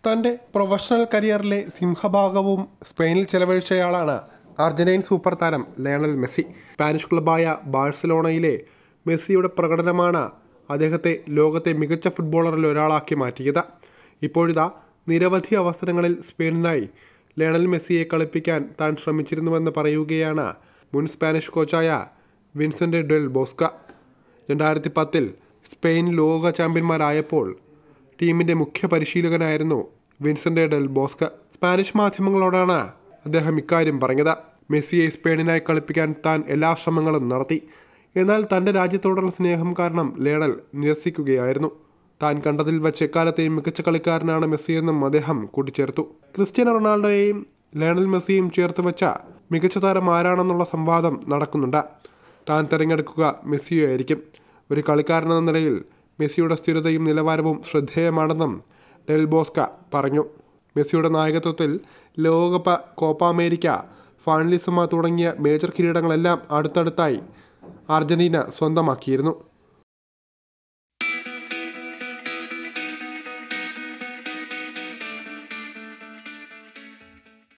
തൻ്റെ പ്രൊഫഷണൽ കരിയറിലെ സിംഹഭാഗവും സ്പെയിനിൽ ചെലവഴിച്ചയാളാണ് അർജന്റീൻ സൂപ്പർ താരം ലയണൽ മെസ്സി സ്പാനിഷ് ക്ലബായ ബാഴ്സലോണയിലെ മെസ്സിയുടെ പ്രകടനമാണ് അദ്ദേഹത്തെ ലോകത്തെ മികച്ച ഫുട്ബോളറിൽ ഒരാളാക്കി മാറ്റിയത് ഇപ്പോഴിതാ നിരവധി അവസരങ്ങളിൽ സ്പെയിനിനായി ലയണൽ മെസ്സിയെ കളിപ്പിക്കാൻ താൻ ശ്രമിച്ചിരുന്നുവെന്ന് പറയുകയാണ് മുൻ സ്പാനിഷ് കോച്ചായ വിൻസെൻ്റ് ഡെൽ ബോസ്ക രണ്ടായിരത്തി പത്തിൽ സ്പെയിൻ ലോക ചാമ്പ്യന്മാരായപ്പോൾ ടീമിന്റെ മുഖ്യ പരിശീലകനായിരുന്നു വിൻസെന്റ് ഡെൽ ബോസ്ക സ്പാനിഷ് മാധ്യമങ്ങളോടാണ് അദ്ദേഹം ഇക്കാര്യം പറഞ്ഞത് മെസ്സിയെ സ്പെയിനിനായി കളിപ്പിക്കാൻ താൻ എല്ലാ ശ്രമങ്ങളും നടത്തി എന്നാൽ തന്റെ രാജ്യത്തോടുള്ള സ്നേഹം കാരണം ലേണൽ നിരസിക്കുകയായിരുന്നു താൻ കണ്ടതിൽ വെച്ച് എക്കാലത്തെയും മികച്ച കളിക്കാരനാണ് മെസ്സിയെന്നും അദ്ദേഹം കൂട്ടിച്ചേർത്തു ക്രിസ്ത്യാനോ റൊണാൾഡോയെയും ലയണൽ മെസ്സിയും ചേർത്ത് വെച്ച മികച്ച താരം ആരാണെന്നുള്ള സംവാദം നടക്കുന്നുണ്ട് താൻ തിരഞ്ഞെടുക്കുക മെസ്സിയായിരിക്കും ഒരു കളിക്കാരനെന്ന നിലയിൽ മെസ്സിയുടെ സ്ഥിരതയും നിലവാരവും ശ്രദ്ധേയമാണെന്നും ഡെൽ ബോസ്ക പറഞ്ഞു മെസ്സിയുടെ നായകത്വത്തിൽ ലോകകപ്പ് കോപ്പ അമേരിക്ക ഫൈനലിസമ തുടങ്ങിയ മേജർ കിരീടങ്ങളെല്ലാം അടുത്തടുത്തായി അർജന്റീന സ്വന്തമാക്കിയിരുന്നു